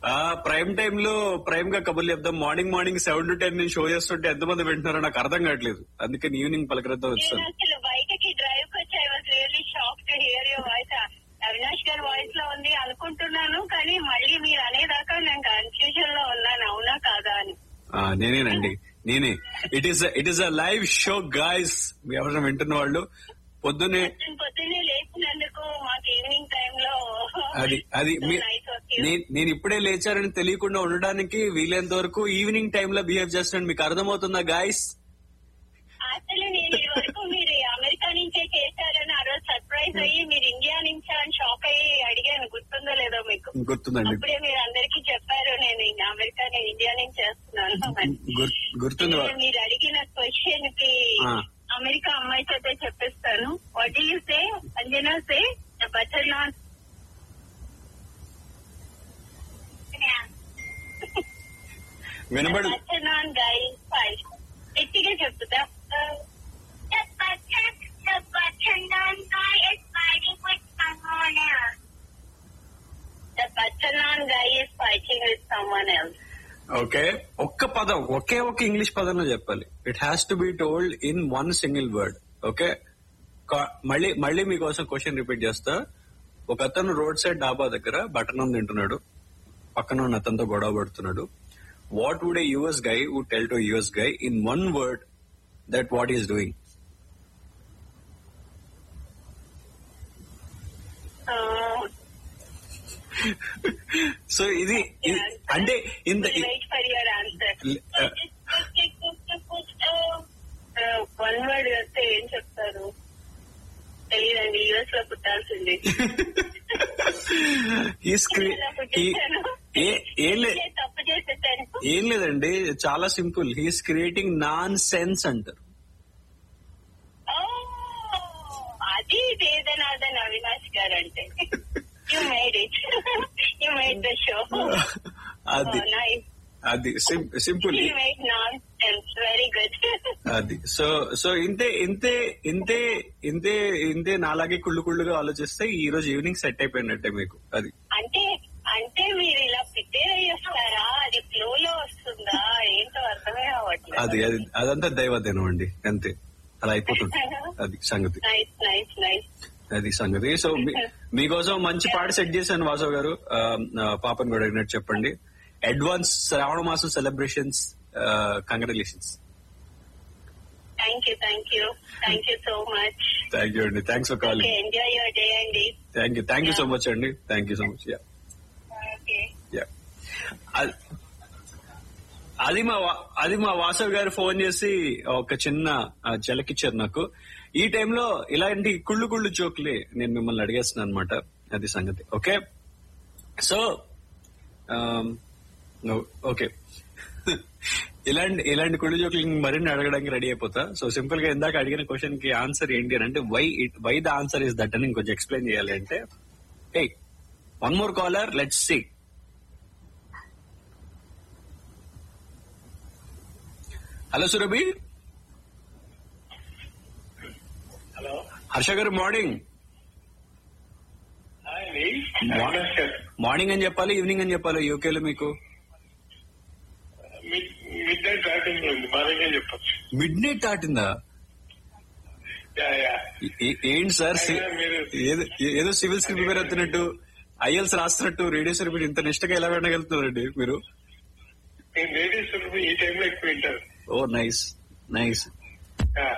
ఆ prime time లో prime గా కబుర్లు చెప్దాం morning morning seven to ten నేను షో చేస్తుంటే ఎంతమంది వింటున్నారో నాకు అర్థం కావట్లేదు అందుకని ఈవినింగ్ పలకరిద్దాం నేను వచ్చాను అసలు బయటకి డ్రైవ్ కి వచ్చి I was really shock to hear your voice Avinash గారి వాయిస్ లో ఉంది అనుకుంటున్నాను కానీ మళ్ళీ మీరు అనేదాకా నేను కన్ఫ్యూజన్ లో ఉన్నాను అవునా కాదా అని ఆ, నేనేనండి నేనే it is it is a live show guys ఎవరైనా వింటున్న వాళ్ళు పొద్దునే పొద్దున్న పొద్దున్నే లేచినందుకు మాకు ఈవినింగ్ టైమ్ లో అది అది మీ- నైస్ నే- నేను ఇప్పుడే లేచారని తెలియకుండా ఉండడానికి వీలైనంత వరకు ఈవినింగ్ టైమ్ లో బిహేవ్ చేస్తున్నాను మీకు అర్థమవుతుందా గాయస్ యాక్చువల్లీ నేను ఈ వరకు మీరు అమెరికా నుంచే చేశారని ఆ రోజు సర్ప్రైజ్ అయ్యి మీరు ఇండియా నుంచా అని షాక్ అయ్యి అడిగాను గుర్తుందో లేదో మీకు గుర్తుందండి అప్పుడే మీరు అందరికీ చెప్పారు నేను ఇంకా అమెరికా నేను ఇండియా నుంచి చేస్తున్నాను అని. గుర్- గుర్తుంది నేను మీరు అడిగిన క్వశ్చన్ కి ఆ. అమెరికా అమ్మాయి చేత చెప్పిస్తాను what you say Anjana say butter naan వినబడు బటర్ నాన్ గై ఫైవ్ గట్టిగా చెప్తుందా The butter naan guy is fighting with someone else. The butter naan guy is fighting with someone else. Okay ఒక్క పదం ఒకే ఒక్క ఇంగ్లీష్ పదంలో చెప్పాలి it has to be told in one single word okay కా- మళ్ళీ మళ్ళీ మీకోసం క్వశ్చన్ రిపీట్ చేస్తా ఒక అతను రోడ్ సైడ్ డాబా దగ్గర బటనం తింటున్నాడు పక్కన ఉన్న అతనితో గొడవ పడుతున్నాడు what would a US guy would tell to US guy in one word that what is doing Uh, so ఇది ఇది- అంటే ఇంత we'll wait for your answer. Uh, one word వస్తే ఏం చెప్తారు తెలియదండి యుఎస్ లో పుట్టాల్సింది He's cre- he- ఏ- ఏం లే- తప్పు చేసేసాను ఏం లేదండి చాలా simple he's creating nonsense అంటారు Oh, అది వేదనాథన్ అవినాష్ గారు అంటే you made it you made the show అది నైస్ అది simple you made nonsense very good అది సో సో ఇంతే ఇంతే ఇంతే ఇంతే ఇంతే నాలాగే కుళ్ళు కుళ్ళుగా ఆలోచిస్తే ఈ రోజు ఈవినింగ్ సెట్ అయిపోయినట్టే మీకు అది అంటే అంటే మీరు ఇలా ప్రిపేర్ అయ్యేస్తారా అది ఫ్లో లో వస్తుందా ఏంటో అర్థమే అవ్వట్లేదు అది అది అదంతా దైవదేనం అండి అంతే అలా అయిపోతుంది అది సంగతి నైస్ నైస్ నైస్ అది సంగతి సో మీ- మీకోసం మంచి పాట సెట్ చేశాను వాసవ్ గారు ఆ, ఆ, పాపని కూడా అడిగినట్టు చెప్పండి అడ్వాన్స్ శ్రావణ మాసం celebrations congratulations thank you thank you thank you so much thank you అండి thanks for calling okay enjoy your day అండి thank you thank you so much అండి thank you so much yeah okay yeah అది- అది మా వా- అది మా వాసవ్ గారు ఫోన్ చేసి ఒక చిన్న ఆ, జలకిచ్చారు నాకు ఈ టైంలో ఇలాంటి కుళ్ళు కుళ్ళు జోక్లే నేను మిమ్మల్ని అడిగేస్తున్నాను అనమాట అది సంగతి ఓకే సో ఓకే ఇలాంటి ఇలాంటి కుళ్ళు జోకులు మరిన్ని అడగడానికి రెడీ అయిపోతా సో సింపుల్ గా ఇందాక అడిగిన క్వశ్చన్ కి ఆన్సర్ ఏంటి అని అంటే why why the answer is that అని ఇంకొంచెం ఎక్స్ప్లెయిన్ చేయాలి అంటే a one more caller let's see hello Surabhi hello Harsha garu morning hi అండి Morning. నమస్కారం. మార్నింగ్ అని చెప్పాలి ఈవినింగ్ అని చెప్పాలి యూకేలో మీకు మిడ్ మిడ్ నైట్ బ్యాటింగ్ ఉంది మార్నింగ్ అని చెప్పొచ్చు మిడ్ నైట్ దాటిందా యా యా ఏ- ఏ- ఏంటి సార్ సి- అయినా మీరు- ఏదో ఏదో సివిల్స్ కి ప్రిపేర్ అవుతున్నట్టు ఐఎల్స్ రాస్తున్నట్టు రేడియో సర్వీస్ ఇంత నిష్టగా ఎలా వినగలుగుతున్నారండి మీరు నేను లేడీస్ ఈ టైంలో ఎక్కువ వింటారు ఓ నైస్ నైస్ యా